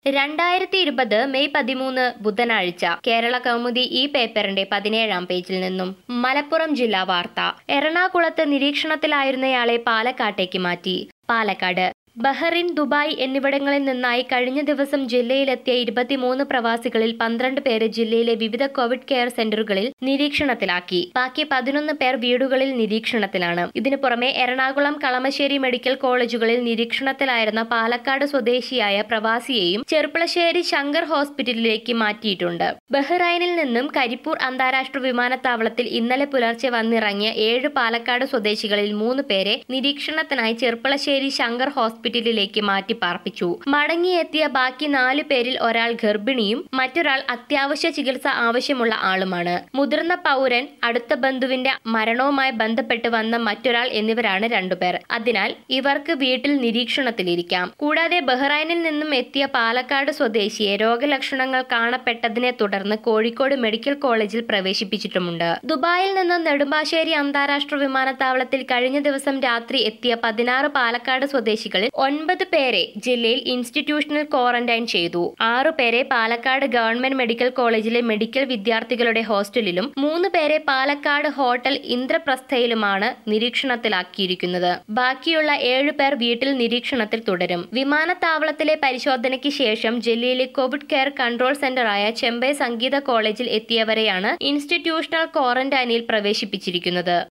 രണ്ടായിരത്തി ഇരുപത് മെയ് പതിമൂന്ന് ബുധനാഴ്ച കേരള കൗമുദി ഈ പേപ്പറിന്റെ പതിനേഴാം പേജിൽ നിന്നും മലപ്പുറം ജില്ലാ വാർത്ത എറണാകുളത്ത് നിരീക്ഷണത്തിലായിരുന്നയാളെ പാലക്കാട്ടേക്ക് മാറ്റി പാലക്കാട് ബഹറിൻ ദുബായ് എന്നിവിടങ്ങളിൽ നിന്നായി കഴിഞ്ഞ ദിവസം ജില്ലയിലെത്തിയ ഇരുപത്തിമൂന്ന് പ്രവാസികളിൽ പന്ത്രണ്ട് പേര് ജില്ലയിലെ വിവിധ കോവിഡ് കെയർ സെന്ററുകളിൽ നിരീക്ഷണത്തിലാക്കി ബാക്കി പതിനൊന്ന് പേർ വീടുകളിൽ നിരീക്ഷണത്തിലാണ് ഇതിനു പുറമെ എറണാകുളം കളമശ്ശേരി മെഡിക്കൽ കോളേജുകളിൽ നിരീക്ഷണത്തിലായിരുന്ന പാലക്കാട് സ്വദേശിയായ പ്രവാസിയെയും ചെർപ്പളശ്ശേരി ശങ്കർ ഹോസ്പിറ്റലിലേക്ക് മാറ്റിയിട്ടുണ്ട് ബഹ്റൈനിൽ നിന്നും കരിപ്പൂർ അന്താരാഷ്ട്ര വിമാനത്താവളത്തിൽ ഇന്നലെ പുലർച്ചെ വന്നിറങ്ങിയ ഏഴ് പാലക്കാട് സ്വദേശികളിൽ മൂന്ന് പേരെ നിരീക്ഷണത്തിനായി ചെർപ്പളശ്ശേരി ശങ്കർ ഹോസ്പിറ്റലിലേക്ക് മാറ്റി പാർപ്പിച്ചു മടങ്ങിയെത്തിയ ബാക്കി നാല് പേരിൽ ഒരാൾ ഗർഭിണിയും മറ്റൊരാൾ അത്യാവശ്യ ചികിത്സ ആവശ്യമുള്ള ആളുമാണ് മുതിർന്ന പൗരൻ അടുത്ത ബന്ധുവിന്റെ മരണവുമായി ബന്ധപ്പെട്ട് വന്ന മറ്റൊരാൾ എന്നിവരാണ് രണ്ടുപേർ അതിനാൽ ഇവർക്ക് വീട്ടിൽ നിരീക്ഷണത്തിലിരിക്കാം കൂടാതെ ബഹ്റൈനിൽ നിന്നും എത്തിയ പാലക്കാട് സ്വദേശിയെ രോഗലക്ഷണങ്ങൾ കാണപ്പെട്ടതിനെ തുടർന്ന് കോഴിക്കോട് മെഡിക്കൽ കോളേജിൽ പ്രവേശിപ്പിച്ചിട്ടുമുണ്ട് ദുബായിൽ നിന്ന് നെടുമ്പാശ്ശേരി അന്താരാഷ്ട്ര വിമാനത്താവളത്തിൽ കഴിഞ്ഞ ദിവസം രാത്രി എത്തിയ പതിനാറ് പാലക്കാട് സ്വദേശികളിൽ ഒൻപത് പേരെ ജില്ലയിൽ ഇൻസ്റ്റിറ്റ്യൂഷണൽ ക്വാറന്റൈൻ ചെയ്തു ആറു പേരെ പാലക്കാട് ഗവൺമെന്റ് മെഡിക്കൽ കോളേജിലെ മെഡിക്കൽ വിദ്യാർത്ഥികളുടെ ഹോസ്റ്റലിലും മൂന്ന് പേരെ പാലക്കാട് ഹോട്ടൽ ഇന്ദ്രപ്രസ്ഥയിലുമാണ് നിരീക്ഷണത്തിലാക്കിയിരിക്കുന്നത് ബാക്കിയുള്ള ഏഴു പേർ വീട്ടിൽ നിരീക്ഷണത്തിൽ തുടരും വിമാനത്താവളത്തിലെ പരിശോധനയ്ക്ക് ശേഷം ജില്ലയിലെ കോവിഡ് കെയർ കൺട്രോൾ സെന്ററായ ചെമ്പൈ സംഗീത കോളേജിൽ എത്തിയവരെയാണ് ഇൻസ്റ്റിറ്റ്യൂഷണൽ ക്വാറന്റൈനിൽ പ്രവേശിപ്പിച്ചിരിക്കുന്നത്